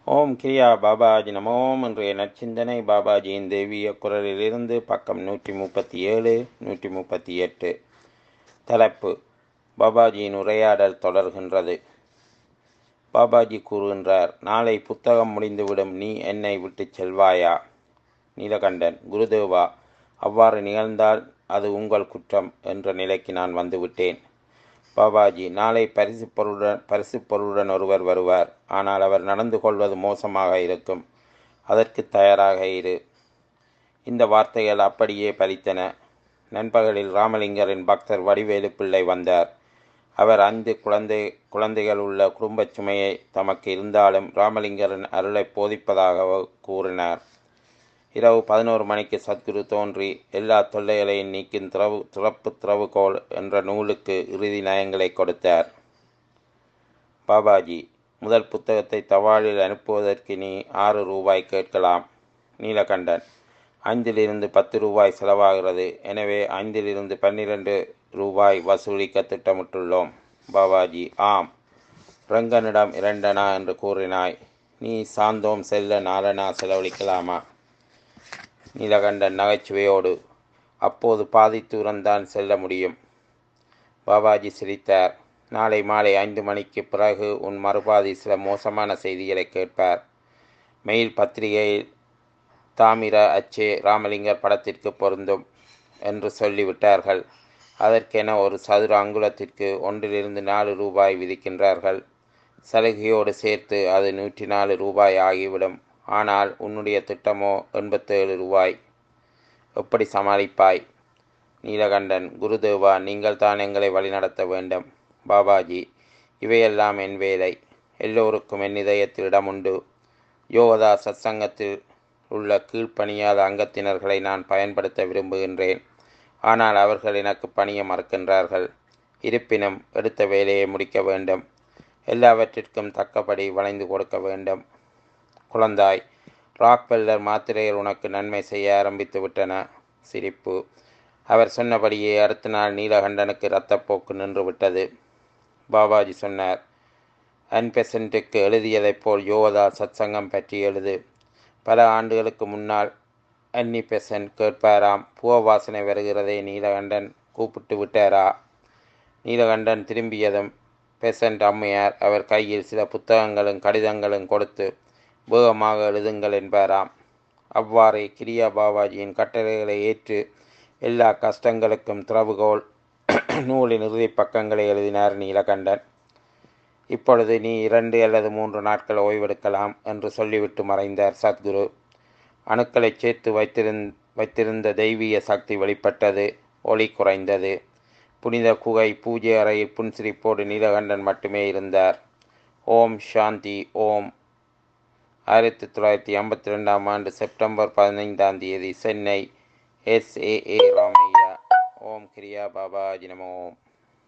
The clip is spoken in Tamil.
ஓம் கிரியா பாபாஜி நமோம் இன்றைய நற்சிந்தனை பாபாஜியின் தெய்வீக குரலிலிருந்து பக்கம் நூற்றி முப்பத்தி ஏழு நூற்றி முப்பத்தி எட்டு தலைப்பு பாபாஜியின் உரையாடல் தொடர்கின்றது பாபாஜி கூறுகின்றார் நாளை புத்தகம் முடிந்துவிடும் நீ என்னை விட்டுச் செல்வாயா நீலகண்டன் குருதேவா அவ்வாறு நிகழ்ந்தால் அது உங்கள் குற்றம் என்ற நிலைக்கு நான் வந்துவிட்டேன் பாபாஜி நாளை பரிசு பொருளுடன் பரிசு பொருளுடன் ஒருவர் வருவார் ஆனால் அவர் நடந்து கொள்வது மோசமாக இருக்கும் அதற்கு தயாராக இரு இந்த வார்த்தைகள் அப்படியே பலித்தன நண்பகலில் ராமலிங்கரின் பக்தர் வடிவேலு பிள்ளை வந்தார் அவர் ஐந்து குழந்தை குழந்தைகள் உள்ள குடும்பச் சுமையை தமக்கு இருந்தாலும் ராமலிங்கரின் அருளை போதிப்பதாக கூறினார் இரவு பதினோரு மணிக்கு சத்குரு தோன்றி எல்லா தொல்லைகளையும் நீக்கும் திறவு திறப்பு திறவுகோல் என்ற நூலுக்கு இறுதி நயங்களை கொடுத்தார் பாபாஜி முதல் புத்தகத்தை தபாலில் அனுப்புவதற்கு நீ ஆறு ரூபாய் கேட்கலாம் நீலகண்டன் ஐந்திலிருந்து பத்து ரூபாய் செலவாகிறது எனவே ஐந்திலிருந்து பன்னிரண்டு ரூபாய் வசூலிக்க திட்டமிட்டுள்ளோம் பாபாஜி ஆம் ரங்கனிடம் இரண்டனா என்று கூறினாய் நீ சாந்தோம் செல்ல நாலனா செலவழிக்கலாமா நீலகண்டன் நகைச்சுவையோடு அப்போது பாதி தூரம்தான் செல்ல முடியும் பாபாஜி சிரித்தார் நாளை மாலை ஐந்து மணிக்கு பிறகு உன் மறுபாதி சில மோசமான செய்திகளை கேட்பார் மெயில் பத்திரிகையில் தாமிர அச்சே ராமலிங்கர் படத்திற்கு பொருந்தும் என்று சொல்லிவிட்டார்கள் அதற்கென ஒரு சதுர அங்குலத்திற்கு ஒன்றிலிருந்து நாலு ரூபாய் விதிக்கின்றார்கள் சலுகையோடு சேர்த்து அது நூற்றி நாலு ரூபாய் ஆகிவிடும் ஆனால் உன்னுடைய திட்டமோ எண்பத்தேழு ரூபாய் எப்படி சமாளிப்பாய் நீலகண்டன் குருதேவா நீங்கள் தான் எங்களை வழிநடத்த வேண்டும் பாபாஜி இவையெல்லாம் என் வேலை எல்லோருக்கும் என் இதயத்தில் இடம் உண்டு யோகதா சத்சங்கத்தில் உள்ள கீழ்ப்பணியாத அங்கத்தினர்களை நான் பயன்படுத்த விரும்புகின்றேன் ஆனால் அவர்கள் எனக்கு பணிய மறுக்கின்றார்கள் இருப்பினும் எடுத்த வேலையை முடிக்க வேண்டும் எல்லாவற்றிற்கும் தக்கபடி வளைந்து கொடுக்க வேண்டும் குழந்தாய் ராக்வெல்லர் மாத்திரைகள் உனக்கு நன்மை செய்ய ஆரம்பித்து விட்டன சிரிப்பு அவர் சொன்னபடியே அடுத்த நாள் நீலகண்டனுக்கு இரத்தப்போக்கு நின்று விட்டது பாபாஜி சொன்னார் அன்பெசன்ட்டுக்கு எழுதியதைப் போல் யோகதா சத்சங்கம் பற்றி எழுது பல ஆண்டுகளுக்கு முன்னால் அன்னி பெசன்ட் கேட்பாராம் பூவ வாசனை வருகிறதே நீலகண்டன் கூப்பிட்டு விட்டாரா நீலகண்டன் திரும்பியதும் பெசன்ட் அம்மையார் அவர் கையில் சில புத்தகங்களும் கடிதங்களும் கொடுத்து வேகமாக எழுதுங்கள் என்பாராம் அவ்வாறே கிரியா பாபாஜியின் கட்டளைகளை ஏற்று எல்லா கஷ்டங்களுக்கும் திறவுகோல் நூலின் இறுதி பக்கங்களை எழுதினார் நீலகண்டன் இப்பொழுது நீ இரண்டு அல்லது மூன்று நாட்கள் ஓய்வெடுக்கலாம் என்று சொல்லிவிட்டு மறைந்தார் சத்குரு அணுக்களை சேர்த்து வைத்திருந் வைத்திருந்த தெய்வீக சக்தி வெளிப்பட்டது ஒளி குறைந்தது புனித குகை பூஜை அறையில் புன்சிரிப்போடு நீலகண்டன் மட்டுமே இருந்தார் ஓம் சாந்தி ஓம் ஆயிரத்தி தொள்ளாயிரத்தி ஐம்பத்தி ரெண்டாம் ஆண்டு செப்டம்பர் பதினைந்தாம் தேதி Chennai S A A Ramaiah Om Kriya Babaji நம ஓம்